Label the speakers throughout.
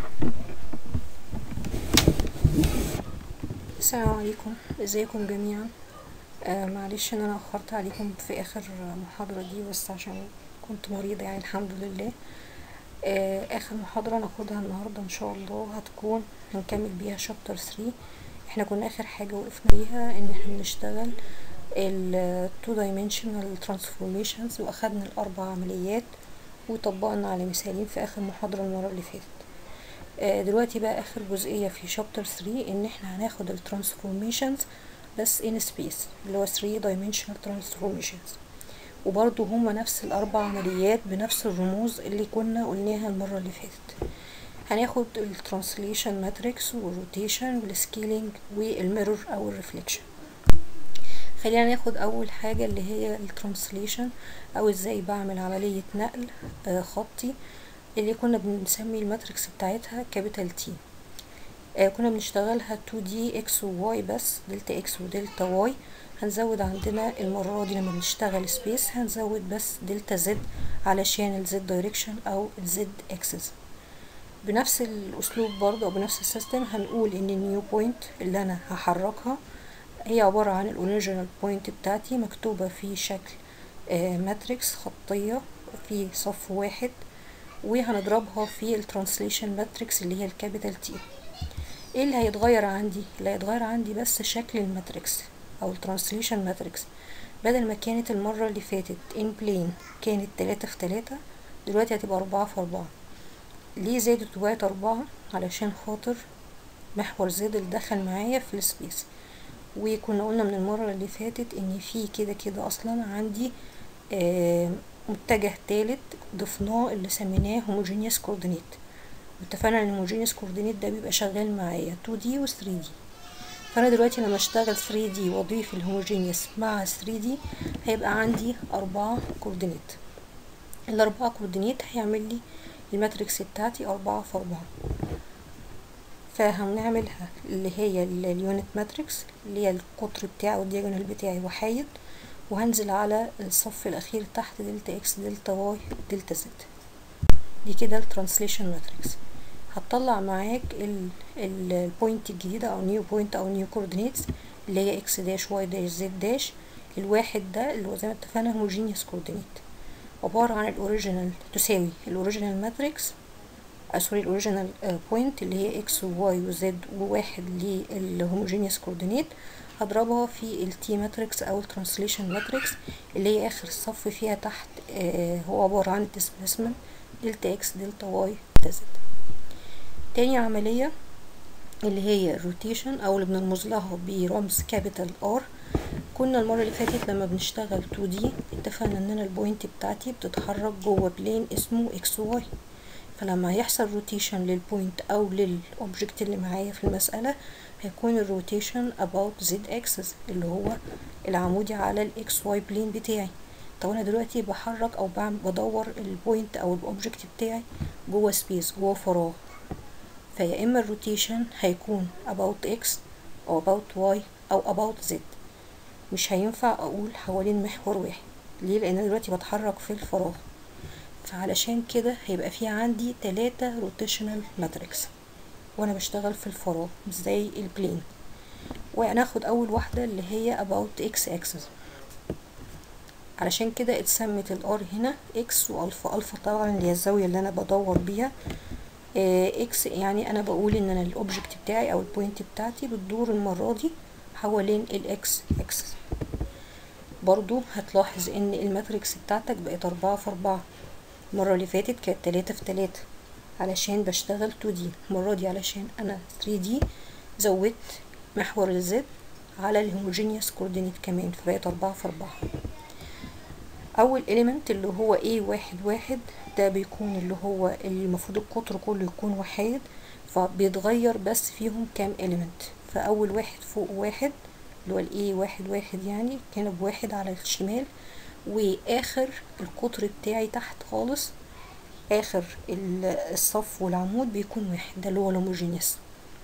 Speaker 1: السلام عليكم ازيكم جميعا آه معلش ان انا اخرت عليكم في اخر محاضرة دي بس عشان كنت مريضة يعني الحمد لله آه اخر محاضرة ناخدها النهاردة ان شاء الله هتكون هنكمل بيها شابتر 3 احنا كنا اخر حاجة وقفنا بيها ان احنا بنشتغل ال two dimensional transformations واخدنا الاربع عمليات وطبقنا على مثالين في اخر محاضرة المرة اللي فاتت آه دلوقتي بقى اخر جزئية في شابتر 3 ان احنا هناخد الترانسفورميشنز بس in space اللي هو 3 dimensional transformations وبرضو هما نفس الاربع عمليات بنفس الرموز اللي كنا قلناها المرة اللي فاتت هناخد الترانسليشن ماتريكس والروتيشن والسكيلينج والميرور او الريفليكشن خلينا ناخد اول حاجة اللي هي الترانسليشن او ازاي بعمل عملية نقل آه خطي اللي كنا بنسمي الماتريكس بتاعتها كابيتال تي آه كنا بنشتغلها 2 دي اكس وواي بس دلتا اكس ودلتا واي هنزود عندنا المرة دي لما بنشتغل سبيس هنزود بس دلتا زد علشان الزد دايركشن او الزد اكسس بنفس الاسلوب برضه او بنفس السيستم هنقول ان النيو بوينت اللي انا هحركها هي عبارة عن الاوريجينال بوينت بتاعتي مكتوبة في شكل آه ماتريكس خطية في صف واحد وهنضربها في الترانسليشن ماتريكس اللي هي الكابيتال تي ايه اللي هيتغير عندي اللي هيتغير عندي بس شكل الماتريكس او الترانسليشن ماتريكس بدل ما كانت المرة اللي فاتت ان بلين كانت تلاتة في تلاتة دلوقتي هتبقى اربعة في اربعة ليه زادت وبقت اربعة علشان خاطر محور زد اللي دخل معايا في السبيس وكنا قلنا من المرة اللي فاتت ان في كده كده اصلا عندي آه متجه تالت ضفناه اللي سميناه homogeneous coordinate واتفقنا ان homogeneous coordinate ده بيبقى شغال معايا 2D و 3D فانا دلوقتي لما اشتغل 3D واضيف الهوموجينيوس مع 3D هيبقى عندي اربعة كوردينيت الاربعة كوردينيت هيعمل لي الماتريكس بتاعتي اربعة في اربعة فهنعملها اللي هي اليونت ماتريكس اللي هي القطر بتاعي والدياجونال بتاعي وحايد وهنزل على الصف الاخير تحت دلتا اكس دلتا واي دلتا زد دي كده الترانسليشن ماتريكس هتطلع معاك البوينت الجديدة او نيو بوينت او نيو كوردينيتس اللي هي اكس داش واي داش زد داش الواحد ده اللي هو زي ما اتفقنا هوموجينيوس كوردينيت عبارة عن الاوريجينال تساوي الاوريجينال ماتريكس سوري الاوريجينال بوينت اللي هي اكس وواي وزد وواحد للهوموجينيوس كوردينيت هضربها في التي ماتريكس او الترانسليشن ماتريكس اللي هي اخر الصف فيها تحت آه هو عبارة عن الديسبيسمنت دلتا اكس دلتا واي دلتا زد تاني عملية اللي هي الروتيشن او اللي بنرمز لها برمز كابيتال ار كنا المرة اللي فاتت لما بنشتغل 2 دي اتفقنا ان انا البوينت بتاعتي بتتحرك جوه بلين اسمه اكس واي فلما يحصل روتيشن للبوينت او للاوبجكت اللي معايا في المسألة هيكون الروتيشن about z axis اللي هو العمودي على الاكس واي بلين بتاعي طب انا دلوقتي بحرك او بعمل بدور البوينت او الاوبجكت بتاعي جوه سبيس جوه فراغ فيا اما الروتيشن هيكون about x او about y او about z مش هينفع اقول حوالين محور واحد ليه لان انا دلوقتي بتحرك في الفراغ فعلشان كده هيبقى في عندي تلاتة روتيشنال ماتريكس وانا بشتغل في الفراغ مش زي البلين وهناخد اول واحدة اللي هي about x axis علشان كده اتسمت الار هنا x والفا الفا طبعا اللي هي الزاوية اللي انا بدور بيها اه x يعني انا بقول ان انا الاوبجكت بتاعي او البوينت بتاعتي بتدور المرة دي حوالين الاكس اكسس برضو هتلاحظ ان الماتريكس بتاعتك بقت اربعة في اربعة المرة اللي فاتت كانت تلاتة في تلاتة علشان بشتغل 2 دي المرة دي علشان انا 3 دي زودت محور الزد على الهوموجينيوس كوردينيت كمان فبقت اربعة في اربعة اول اليمنت اللي هو a واحد واحد ده بيكون اللي هو المفروض القطر كله يكون وحيد فبيتغير بس فيهم كام اليمنت فاول واحد فوق واحد اللي هو الاي واحد واحد يعني كان بواحد على الشمال واخر القطر بتاعي تحت خالص اخر الصف والعمود بيكون واحد ده اللي هو الهوموجينيوس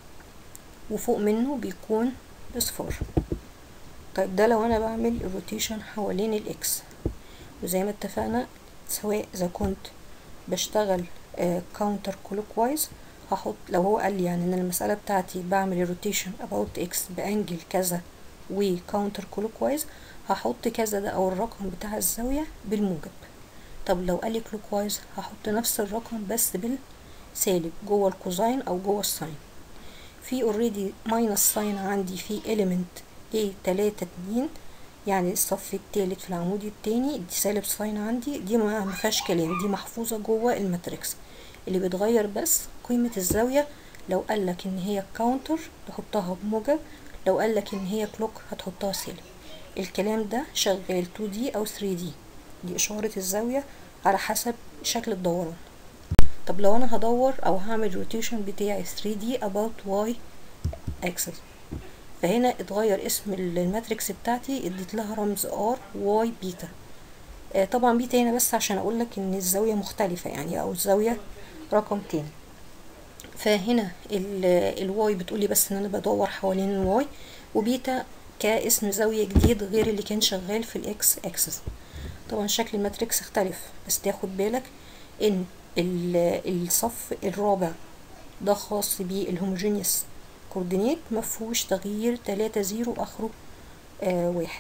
Speaker 1: وفوق منه بيكون اصفار طيب ده لو انا بعمل الروتيشن حوالين الاكس وزي ما اتفقنا سواء اذا كنت بشتغل كاونتر كلوك وايز هحط لو هو قال لي يعني ان المسألة بتاعتي بعمل الروتيشن about x بانجل كذا وكاونتر كلوكوايز هحط كذا ده او الرقم بتاع الزاوية بالموجب طب لو قال لي كلوكوايز هحط نفس الرقم بس بالسالب جوه الكوزاين او جوه الساين في اوريدي ماينس ساين عندي في element a تلاتة اتنين يعني الصف التالت في العمود التاني دي سالب ساين عندي دي ما مفيهاش كلام دي محفوظة جوه الماتريكس اللي بيتغير بس قيمة الزاوية لو قالك ان هي كاونتر تحطها بموجب لو قالك ان هي كلوك هتحطها سالب الكلام ده شغال 2D او 3D دي اشارة الزاوية على حسب شكل الدوران طب لو انا هدور او هعمل روتيشن بتاعي 3D about y axis فهنا اتغير اسم الماتريكس بتاعتي اديت لها رمز r y بيتا آه طبعا بيتا هنا بس عشان اقول لك ان الزاوية مختلفة يعني او الزاوية رقم تاني فهنا الواي بتقولي بس ان انا بدور حوالين الواي وبيتا كاسم زاوية جديد غير اللي كان شغال في الاكس اكسس طبعا شكل الماتريكس اختلف بس تاخد بالك ان الصف الرابع ده خاص بالهوموجينيوس كوردينيت مفهوش تغيير تلاتة زيرو اخره آه واحد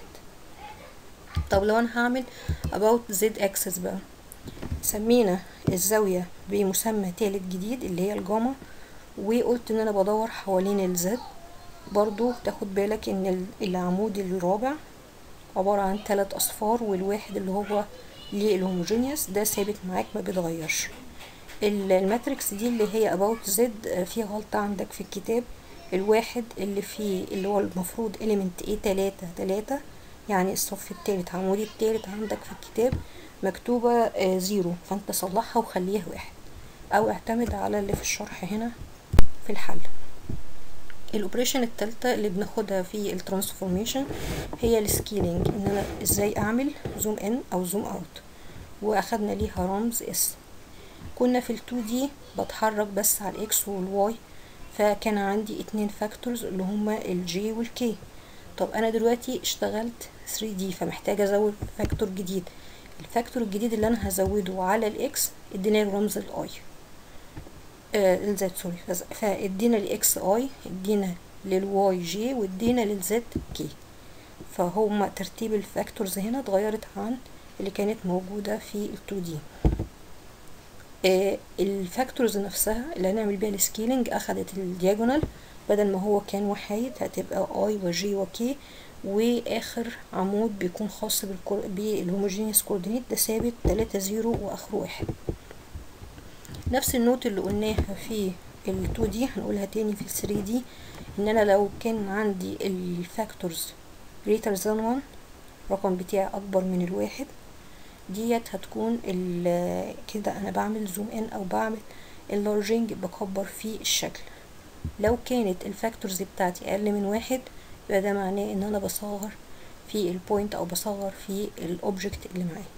Speaker 1: طب لو انا هعمل about z axis بقى سمينا الزاوية بمسمى تالت جديد اللي هي الجاما وقلت ان انا بدور حوالين الزد برضو تاخد بالك ان العمود الرابع عبارة عن تلات اصفار والواحد اللي هو للهوموجينيوس ده ثابت معاك ما بيتغيرش الماتريكس دي اللي هي about z في غلطة عندك في الكتاب الواحد اللي فيه اللي هو المفروض element a تلاتة تلاتة يعني الصف التالت عمود التالت عندك في الكتاب مكتوبة آه زيرو فانت صلحها وخليها واحد او اعتمد على اللي في الشرح هنا في الحل الاوبريشن التالتة اللي بناخدها في الترانسفورميشن هي السكيلينج ان انا ازاي اعمل زوم ان او زوم اوت واخدنا ليها رمز اس كنا في ال 2 دي بتحرك بس على الاكس والواي فكان عندي اتنين فاكتورز اللي هما الجي والكي طب انا دلوقتي اشتغلت 3 دي فمحتاجه ازود فاكتور جديد الفاكتور الجديد اللي انا هزوده على الاكس ادينا رمز الاي آه الزد سوري فادينا الاكس اي ادينا للواي جي وادينا للزد كي فهما ترتيب الفاكتورز هنا اتغيرت عن اللي كانت موجودة في ال 2 دي آه الفاكتورز نفسها اللي هنعمل بيها السكيلينج اخدت الدياجونال بدل ما هو كان وحيد هتبقى اي وجي وكي واخر عمود بيكون خاص بالهوموجينيوس كوردينيت ده ثابت تلاتة زيرو واخره واحد نفس النوت اللي قلناها في ال 2 دي هنقولها تاني في ال 3 دي ان انا لو كان عندي الفاكتورز greater than 1 رقم بتاعي اكبر من الواحد ديت هتكون كده انا بعمل زوم ان او بعمل اللارجنج بكبر في الشكل لو كانت الفاكتورز بتاعتي اقل من واحد يبقى ده معناه ان انا بصغر في البوينت او بصغر في الاوبجكت اللي معايا